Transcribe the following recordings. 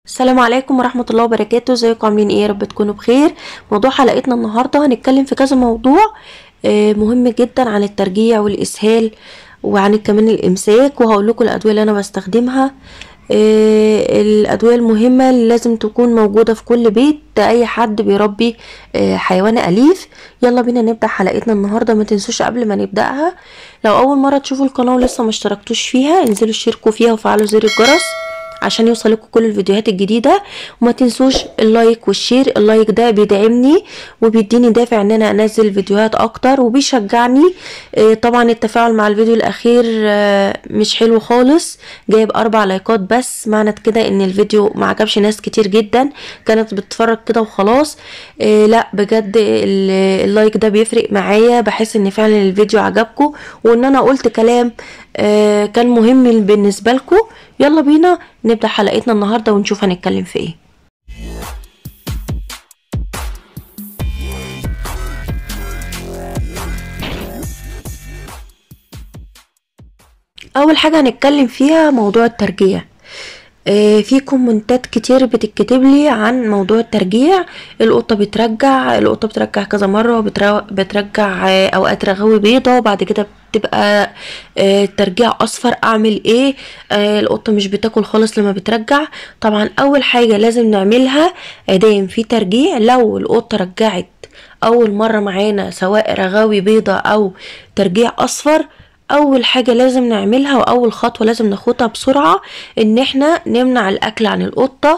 السلام عليكم ورحمة الله وبركاته ازيكم عاملين ايه يا رب تكونوا بخير موضوع حلقتنا النهاردة هنتكلم في كذا موضوع آه، مهم جدا عن الترجيع والإسهال وعن كمان الإمساك وهقول لكم الأدوية اللي أنا بستخدمها آه، الأدوية المهمة اللي لازم تكون موجودة في كل بيت أي حد بيربي آه، حيوان أليف يلا بينا نبدأ حلقتنا النهاردة ما تنسوش قبل ما نبدأها لو أول مرة تشوفوا القناة ولسه ما اشتركتوش فيها انزلوا اشتركوا فيها وفعلوا زر الجرس عشان يوصلكوا كل الفيديوهات الجديدة وما تنسوش اللايك والشير اللايك ده بيدعمني وبيديني دافع ان انا انزل فيديوهات اكتر وبيشجعني آه، طبعا التفاعل مع الفيديو الاخير آه، مش حلو خالص جايب اربع لايكات بس معنى كده ان الفيديو ما عجبش ناس كتير جدا كانت بتتفرج كده وخلاص آه، لا بجد ال- اللايك ده بيفرق معايا بحس ان فعلا الفيديو عجبكم وان انا قلت كلام آه، كان مهم بالنسبة لكم يلا بينا نبدأ حلقتنا النهاردة ونشوف هنتكلم في ايه اول حاجة هنتكلم فيها موضوع الترجيع آه، في كومنتات كتير بتتكتب لي عن موضوع الترجيع القطة بترجع القطة بترجع كذا مرة بترو- بترجع آه، اوقات رغاوي بيضة وبعد كده بتبقى آه، ترجيع اصفر اعمل ايه آه، القطة مش بتاكل خالص لما بترجع طبعا اول حاجة لازم نعملها ادام في ترجيع لو القطة رجعت اول مرة معانا سواء رغاوي بيضة او ترجيع اصفر اول حاجة لازم نعملها واول خطوة لازم ناخدها بسرعة ان احنا نمنع الاكل عن القطة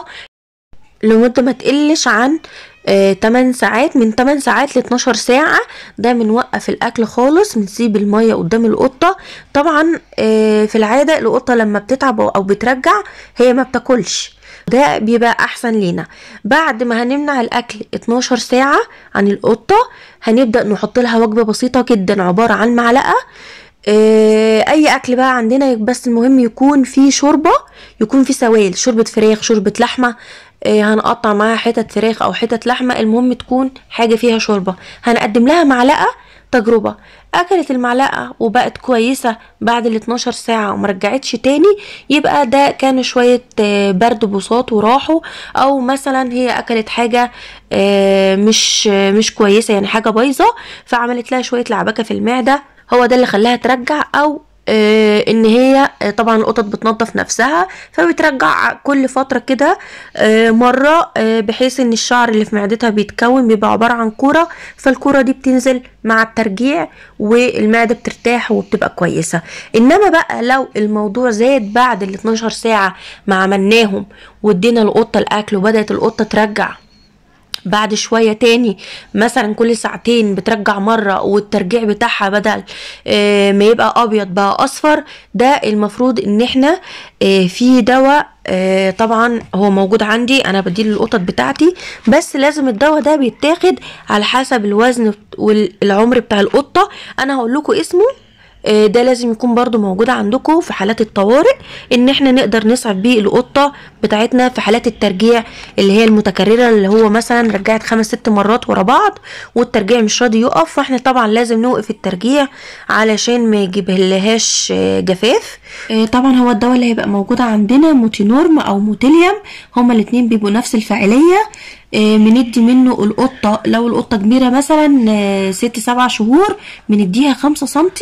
لمدة ما تقلش عن آه 8 ساعات من 8 ساعات ل 12 ساعة ده بنوقف الأكل خالص بنسيب المية قدام القطة طبعا آه في العادة القطة لما بتتعب أو أو بترجع هي ما بتاكلش ده بيبقى أحسن لينا بعد ما هنمنع الأكل 12 ساعة عن القطة هنبدأ نحط لها وجبة بسيطة جدا عبارة عن معلقة آه، اي اكل بقى عندنا بس المهم يكون فيه شوربه يكون فيه سوائل شوربه فراخ شوربه لحمه آه، هنقطع معاها حتت فراخ او حتت لحمه المهم تكون حاجه فيها شوربه هنقدم لها معلقه تجربه اكلت المعلقه وبقت كويسه بعد ال 12 ساعه وما رجعتش تاني يبقى ده كان شويه آه، برد بساط وراحوا او مثلا هي اكلت حاجه آه، مش آه، مش كويسه يعني حاجه بايظه فعملت لها شويه لعبكه في المعده هو ده اللي خلاها ترجع او آه ان هي آه طبعا القطط بتنظف نفسها فبترجع كل فتره كده آه مره آه بحيث ان الشعر اللي في معدتها بيتكون بيبقى عباره عن كوره فالكوره دي بتنزل مع الترجيع والمعده بترتاح وبتبقى كويسه انما بقى لو الموضوع زاد بعد ال 12 ساعه ما عملناهم وادينا القطه الاكل وبدات القطه ترجع بعد شوية تاني مثلا كل ساعتين بترجع مرة والترجيع بتاعها بدل آه، ما يبقى أبيض بقى أصفر ده المفروض إن احنا آه، في دواء آه، طبعا هو موجود عندي أنا بديله للقطط بتاعتي بس لازم الدواء ده بيتاخد على حسب الوزن والعمر بتاع القطة أنا هقول لكم اسمه آه، ده لازم يكون برضو موجود عندكم في حالات الطوارئ ان احنا نقدر نسعف بيه القطة بتاعتنا في حالات الترجيع اللي هي المتكررة اللي هو مثلا رجعت خمس ست مرات ورا بعض والترجيع مش راضي يقف فاحنا طبعا لازم نوقف الترجيع علشان ما يجيبلهاش آه، جفاف آه، طبعا هو الدواء اللي هيبقى موجود عندنا موتينورم او موتيليوم هما الاتنين بيبقوا نفس الفاعلية آه، بندي منه القطة لو القطة كبيرة مثلا آه، ست سبع شهور بنديها خمسة سنتي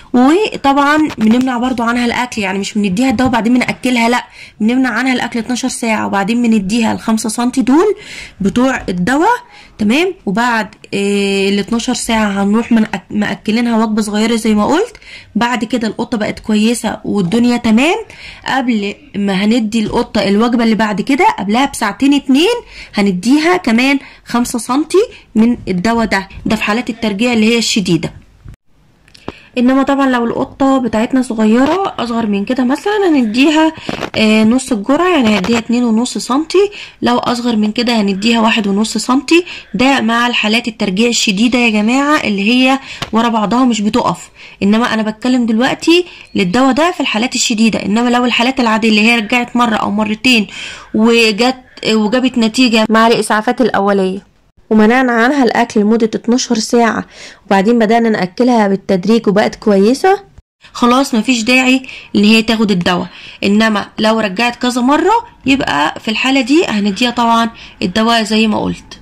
وطبعا بنمنع برضو عنها الأكل يعني مش بنديها الدواء بعدين بنأكلها لأ بنمنع عنها الأكل 12 ساعة وبعدين بنديها الخمسة سنتي دول بتوع الدواء تمام وبعد آه، ال 12 ساعة هنروح منأك- مأكلينها وجبة صغيرة زي ما قلت بعد كده القطة بقت كويسة والدنيا تمام قبل ما هندي القطة الوجبة اللي بعد كده قبلها بساعتين اتنين هنديها كمان خمسة سنتي من الدواء ده ده في حالات الترجيع اللي هي الشديدة انما طبعا لو القطة بتاعتنا صغيرة اصغر من كده مثلا هنديها آه نص الجرعة يعني هنديها اتنين ونص سنتي لو اصغر من كده هنديها واحد ونص سنتي ده مع الحالات الترجيع الشديدة يا جماعة اللي هي ورا بعضها مش بتقف انما انا بتكلم دلوقتي للدواء ده في الحالات الشديدة انما لو الحالات العادية اللي هي رجعت مرة او مرتين وجت وجابت نتيجة مع الاسعافات الاولية ومنعنا عنها الأكل لمدة 12 ساعة وبعدين بدأنا نأكلها بالتدريج وبقت كويسة خلاص مفيش داعي ان هي تاخد الدواء انما لو رجعت كذا مرة يبقى في الحالة دي هنديها طبعا الدواء زي ما قلت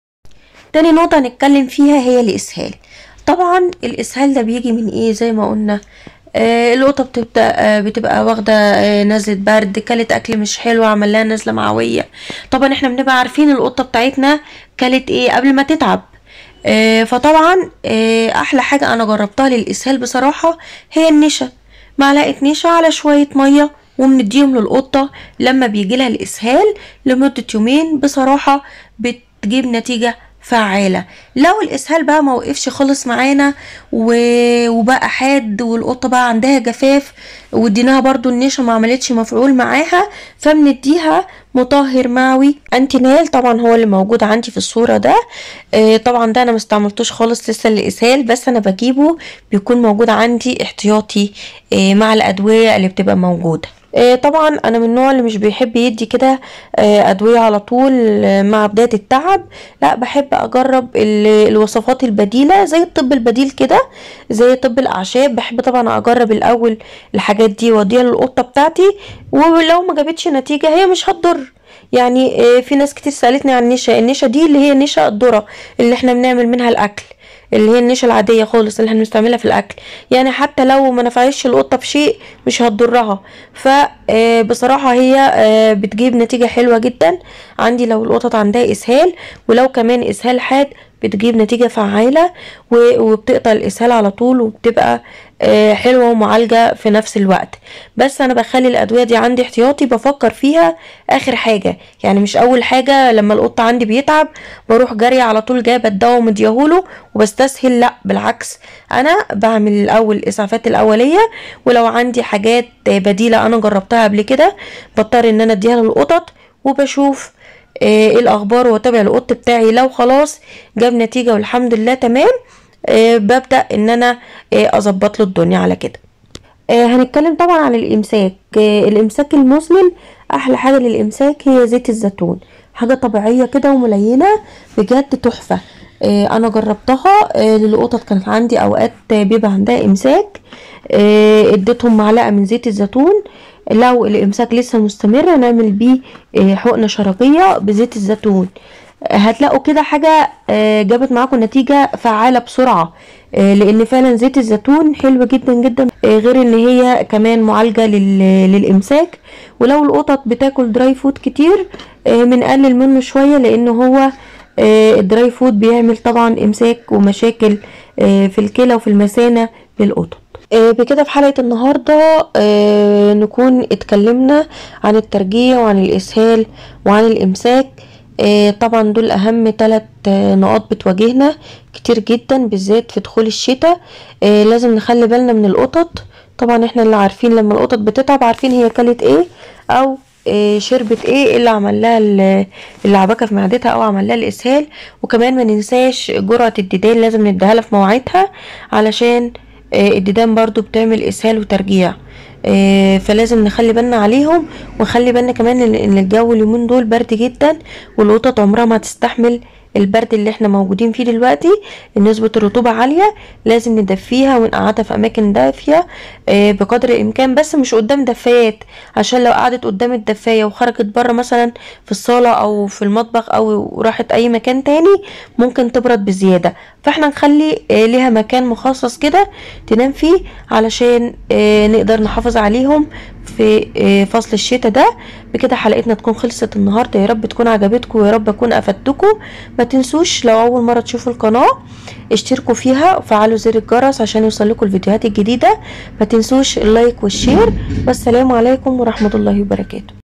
تاني نقطة هنتكلم فيها هي الإسهال طبعا الإسهال ده بيجي من إيه زي ما قلنا آه القطة بتبدأ آه بتبقى واخدة آه نزلة برد كلت أكل مش حلو عمل لها نزلة معوية طبعا احنا بنبقى عارفين القطة بتاعتنا كلت ايه قبل ما تتعب آه فطبعا آه أحلى حاجة أنا جربتها للإسهال بصراحة هي النشا معلقة نشا على شوية مية وبنديهم للقطة لما بيجيلها الإسهال لمدة يومين بصراحة بتجيب نتيجة فعالة لو الإسهال بقى ما وقفش خالص معانا و... وبقى حاد والقطة بقى عندها جفاف واديناها برضو النشا ما عملتش مفعول معاها فبنديها مطهر معوي انتينال طبعا هو اللي موجود عندي في الصورة ده آه طبعا ده انا مستعملتوش خالص لسه للإسهال بس انا بجيبه بيكون موجود عندي احتياطي آه مع الأدوية اللي بتبقى موجودة آه طبعا انا من النوع اللي مش بيحب يدي كده آه ادويه على طول آه مع بدايه التعب لا بحب اجرب الوصفات البديله زي الطب البديل كده زي طب الاعشاب بحب طبعا اجرب الاول الحاجات دي واديها للقطه بتاعتي ولو ما جابتش نتيجه هي مش هتضر يعني في ناس كتير سالتني عن النشا النشا دي اللي هي نشا الذره اللي احنا بنعمل منها الاكل اللي هي النشا العادية خالص اللي احنا بنستعملها في الأكل يعني حتى لو ما نفعتش القطة بشيء مش هتضرها فبصراحة هي بتجيب نتيجة حلوة جدا عندي لو القطط عندها إسهال ولو كمان إسهال حاد بتجيب نتيجة فعالة وبتقطع الإسهال على طول وبتبقى حلوة ومعالجة في نفس الوقت بس أنا بخلي الأدوية دي عندي احتياطي بفكر فيها آخر حاجة يعني مش أول حاجة لما القطة عندي بيتعب بروح جارية على طول جايبة الدواء ومديهوله وبستسهل لأ بالعكس أنا بعمل الأول الإسعافات الأولية ولو عندي حاجات بديلة أنا جربتها قبل كده بضطر إن أنا أديها للقطط وبشوف ايه الاخبار واتابع القط بتاعي لو خلاص جاب نتيجة والحمد لله تمام آه ببدأ ان انا آه اظبط له الدنيا على كده آه هنتكلم طبعا عن الامساك آه الامساك المزمن احلى حاجة للامساك هي زيت الزيتون حاجة طبيعية كده وملينة بجد تحفة آه انا جربتها آه للقطط كانت عندي اوقات بيبقى عندها امساك آه اديتهم معلقة من زيت الزيتون لو الامساك لسه مستمر نعمل بيه حقنه شرجيه بزيت الزيتون هتلاقوا كده حاجه جابت معاكم نتيجه فعاله بسرعه لان فعلا زيت الزيتون حلو جدا جدا غير ان هي كمان معالجه للامساك ولو القطط بتاكل دراي فود كتير بنقلل منه شويه لان هو الدراي فود بيعمل طبعا امساك ومشاكل في الكلى وفي المثانه للقطط بكده في حلقة النهاردة آه نكون اتكلمنا عن الترجيع وعن الإسهال وعن الإمساك آه طبعا دول أهم ثلاث آه نقاط بتواجهنا كتير جدا بالذات في دخول الشتاء لازم نخلي بالنا من القطط طبعا احنا اللي عارفين لما القطط بتتعب عارفين هي كلت ايه او شربت ايه اللي عمل لها اللعبكه في معدتها او عمل لها الاسهال وكمان ما ننساش جرعه الديدان لازم نديها لها في مواعيدها علشان الديدان برضو بتعمل اسهال وترجيع فلازم نخلي بالنا عليهم ونخلي بالنا كمان ان الجو اليومين دول برد جدا والقطط عمرها ما تستحمل البرد اللي احنا موجودين فيه دلوقتي نسبة الرطوبة عالية لازم ندفيها ونقعدها في اماكن دافية بقدر الامكان بس مش قدام دفايات عشان لو قعدت قدام الدفاية وخرجت بره مثلا في الصالة او في المطبخ او راحت اي مكان تاني ممكن تبرد بزيادة فاحنا نخلي ليها مكان مخصص كده تنام فيه علشان نقدر نحافظ عليهم في فصل الشتاء ده بكده حلقتنا تكون خلصت النهارده يا رب تكون عجبتكم ويا رب اكون افدتكم ما تنسوش لو اول مره تشوفوا القناه اشتركوا فيها وفعلوا زر الجرس عشان يوصلكوا الفيديوهات الجديده ما تنسوش اللايك والشير والسلام عليكم ورحمه الله وبركاته